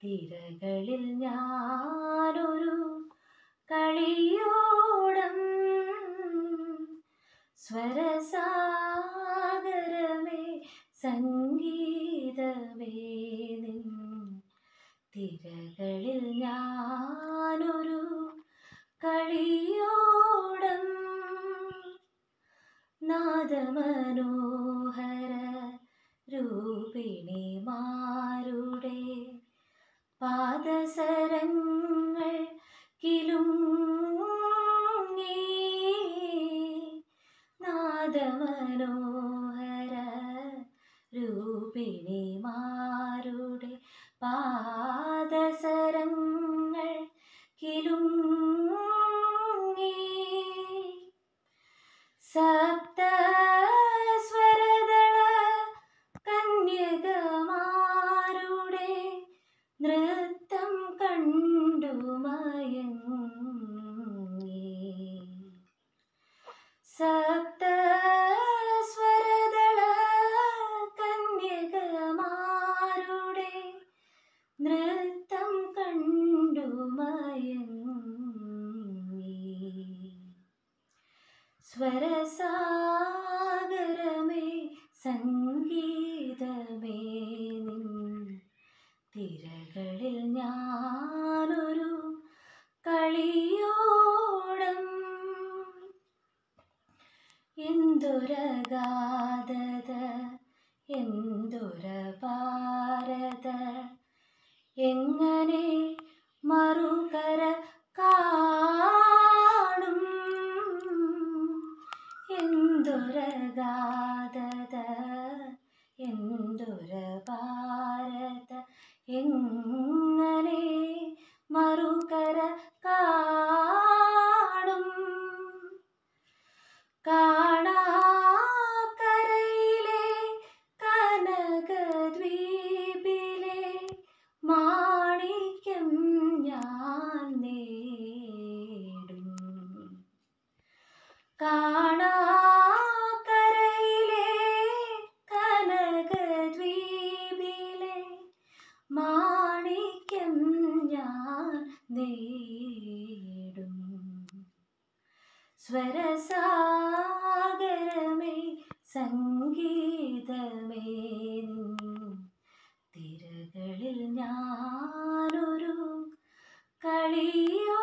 തിരകളിൽ ഞാനൊരു കളിയോടം സ്വരസാഗരമേ സംഗീതമേ നിൻ തിരകളിൽ ഞാനൊരു കളിയോടം നാദമനോഹര രൂപിണിമാരുടെ പാദസരങ്ങൾ കിലുങ്ങി നാദമനോഹര രൂപിണിമാരുടെ പാദസരങ്ങൾ കിലുങ്ങി സപ്ത സ്വരദള കന്യകമാരുടെ നൃത്തം കണ്ടു മയങ്ങി സപ്ത സ്വരദള കന്യകമാരുടെ നൃത്തം കണ്ടു മയങ്ങി സ്വരസാഗരമേ സംഗീതമേ നിൻ തിരകളിൽ ഞാനൊരു കളിയോടം എന്തൊരഗാധത എന്തൊരപാരത എങ്ങനെ മറുകര കാണും എന്തൊരഗാധത എന്തൊരപാരത എങ്ങനെ മറുകര കാണും കാണാക്കരയിലെ കനകദ്വീപിലെ മാണിക്യം ഞാൻ നേടും കാണാക്കരയിലെ കനകദ്വീപിലെ മാണിക്യം ഞാൻ നേടും സ്വരസാഗരമേ സംഗീതമേ നിൻ തിരകളിൽ ഞാനൊരു കളിയോ